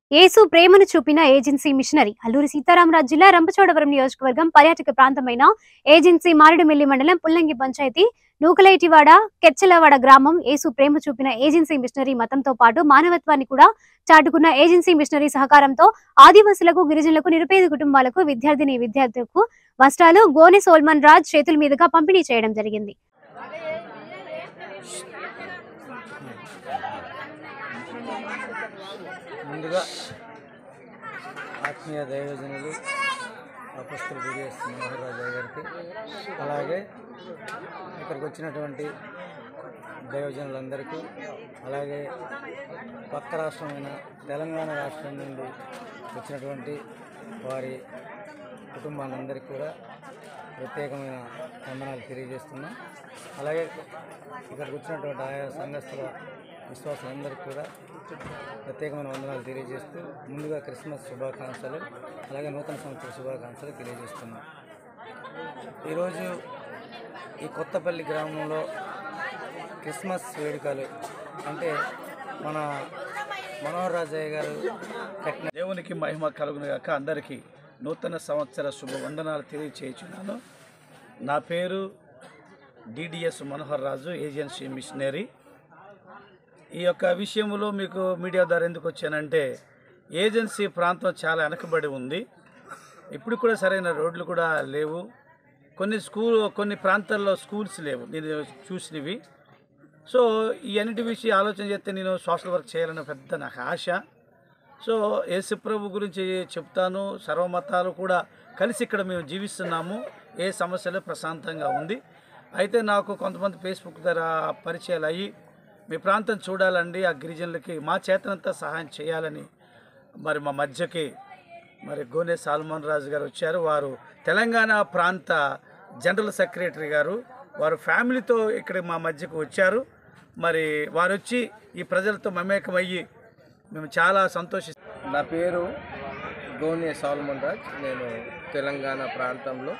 యేసు ప్రేమను చూపిన agency machinery Alluri Sitaramaraju జిల్లా రంపచోడవరం నియోజకవర్గం పర్యాటక ప్రాంతమైన ఏజెన్సీ మారేడుమిల్లి మండలం పుల్లంగి పంచాయతీ నూకలేటివాడ కెచ్చలవాడ గ్రామం యేసు ప్రేమ చూపిన ఏజెన్సీ మిషనరీ మతంతో పాటు మానవత్వాన్ని కూడా చాటుకున్న ఏజెన్సీ మిషనరీ సహకారంతో ఆదివాసులకు గిరిజనులకు నిరుపేద కుటుంబాలకు విద్యార్థిని విద్యార్థులకు వస్త్రాలు గోనె సోల్మన్ రాజ్ చేతుల మీదుగా పంపిణీ చేయడం జరిగింది ముందుగా ఆత్మీయ దైవజనులు అపస్తులు బిడిఎస్ మనోహరరాజు గారికి అలాగే ఇక్కడికి వచ్చినటువంటి దైవజనులందరికీ అలాగే పక్క రాష్ట్రమైన తెలంగాణ రాష్ట్రం నుండి వచ్చినటువంటి వారి కుటుంబాలందరికీ కూడా ప్రత్యేకమైన వందనాలు తెలియజేస్తున్నాం అలాగే ఇక్కడికి వచ్చినటువంటి ఆయా సంఘస్థుల విశ్వాసులందరికీ కూడా ప్రత్యేకమైన వందనాలు తెలియజేస్తూ ముందుగా క్రిస్మస్ శుభాకాంక్షలు అలాగే నూతన సంవత్సర శుభాకాంక్షలు తెలియజేస్తున్నాం ఈరోజు ఈ కొత్తపల్లి గ్రామంలో క్రిస్మస్ వేడుకలు అంటే మన మనోహర్ రాజయ్య గారు కట్టిన దేవునికి మహిమ కలుగును గాక అందరికీ నూతన సంవత్సర శుభ వందనాలు తెలియచేయుచున్నాను నా పేరు DDS Manohar Raju agency missionary ఈ యొక్క విషయంలో మీకు మీడియా ద్వారా ఎందుకు వచ్చానంటే ఏజెన్సీ ప్రాంతం చాలా వెనకబడి ఉంది ఇప్పుడు కూడా సరైన రోడ్లు కూడా లేవు కొన్ని స్కూల్ కొన్ని ప్రాంతాల్లో స్కూల్స్ లేవు నేను చూసినవి సో ఈ అన్నిటి విషయం ఆలోచన చేస్తే నేను సోషల్ వర్క్ చేయాలని పెద్ద నాకు ఆశ సో యేసుప్రభు గురించి చెప్తాను సర్వమతాలు కూడా కలిసి ఇక్కడ మేము జీవిస్తున్నాము ఏ సమస్యలు ప్రశాంతంగా ఉంది అయితే నాకు కొంతమంది ఫేస్బుక్ ద్వారా పరిచయాలు అయ్యి మీ ప్రాంతం చూడాలండి ఆ గిరిజనులకి మా చేతనంతా సహాయం చేయాలని మరి మా మధ్యకి మరి గోనె సాల్మన్ రాజు గారు వచ్చారు వారు తెలంగాణ ప్రాంత జనరల్ సెక్రటరీ గారు వారు ఫ్యామిలీతో ఇక్కడ మా మధ్యకు వచ్చారు మరి వారు వచ్చి ఈ ప్రజలతో మమేకమయ్యి మేము చాలా సంతోషిస్తాం నా పేరు గోనె సాల్మన్ రాజ్ నేను తెలంగాణ ప్రాంతంలో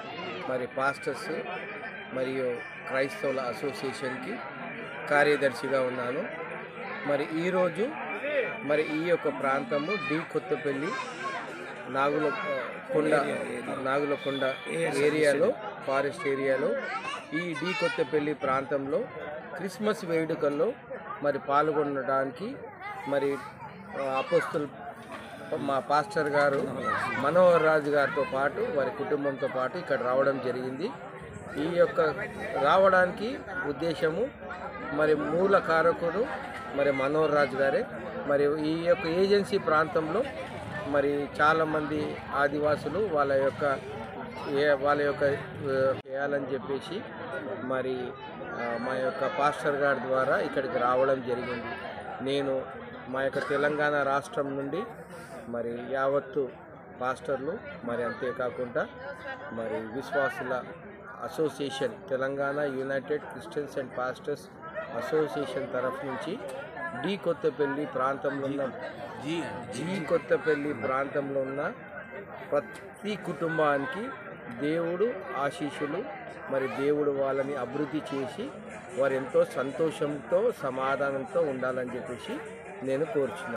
మరి పాస్టర్స్ మరియు క్రైస్తవుల అసోసియేషన్కి కార్యదర్శిగా ఉన్నాను మరి ఈరోజు మరి ఈ యొక్క ప్రాంతము డి కొత్తపల్లి నాగుల కొండ నాగులకొండ ఏరియాలో ఫారెస్ట్ ఏరియాలో ఈ డి కొత్తపల్లి ప్రాంతంలో క్రిస్మస్ వేడుకల్లో మరి పాల్గొనడానికి మరి అపోస్తుల్ మా పాస్టర్ గారు మనోహర్ రాజు గారితో పాటు వారి కుటుంబంతో పాటు ఇక్కడ రావడం జరిగింది ఈ యొక్క రావడానికి ఉద్దేశము మరి మూల కారకుడు మరి మనోహర్ రాజు గారే మరి ఈ యొక్క ఏజెన్సీ ప్రాంతంలో మరి చాలామంది ఆదివాసులు వాళ్ళ యొక్క ఏ వాళ్ళ యొక్క ఆ, చేయాలని చెప్పేసి మరి ఆ, మా యొక్క పాస్టర్ గారి ద్వారా ఇక్కడికి రావడం జరిగింది నేను మా యొక్క తెలంగాణ రాష్ట్రం నుండి మరి యావత్తు పాస్టర్లు మరి అంతేకాకుండా మరి విశ్వాసుల association Telangana United Christians and Pastors Association తరఫు నుంచి డి కొత్తపల్లి ప్రాంతంలో ఉన్న జీ జీ కొత్తపల్లి ప్రాంతంలో ఉన్న ప్రతి కుటుంబానికి దేవుడు ఆశీస్సులు మరి దేవుడు వాళ్ళని అభివృద్ధి చేసి వారు ఎంతో సంతోషంతో సమాధానంతో ఉండాలని చెప్పేసి నేను కోరుచున్నాను